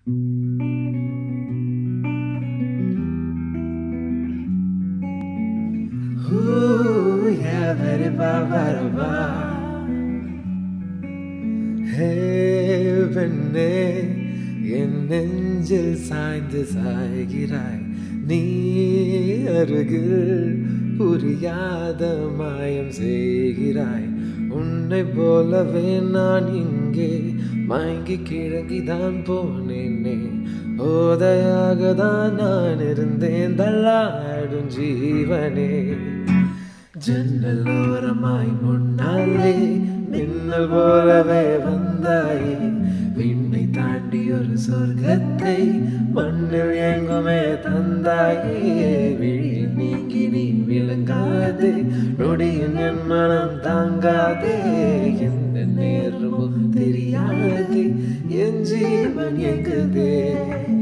Ooh, yeah, very ba ba da ba. Hey, பெண்ணே என் நெஞ்சில் சாய்ந்து சாய்கிறாய் நீ அருகில் புரியாத மாயம் செய்கிறாய் உன்னை போலவே நான் இங்கே மயங்கி கிழங்கிதான் போனேனே போதையாக தான் நான் இருந்தேன் தள்ளாடும் ஜீவனே ஜன்னல் ஓரமாய் முன்னாலே மின்னல் போலவே வந்தாயே விண்ணை தாண்டி ஒரு சொர்க்கத்தை மண்ணில் எங்குமே தந்தாயே விழி நீங்கி நீ விளங்காதே நொடியின் என் மனம் தாங்காதே என்ன நேரமோ தெரியாது என் ஜீவன் எங்குதே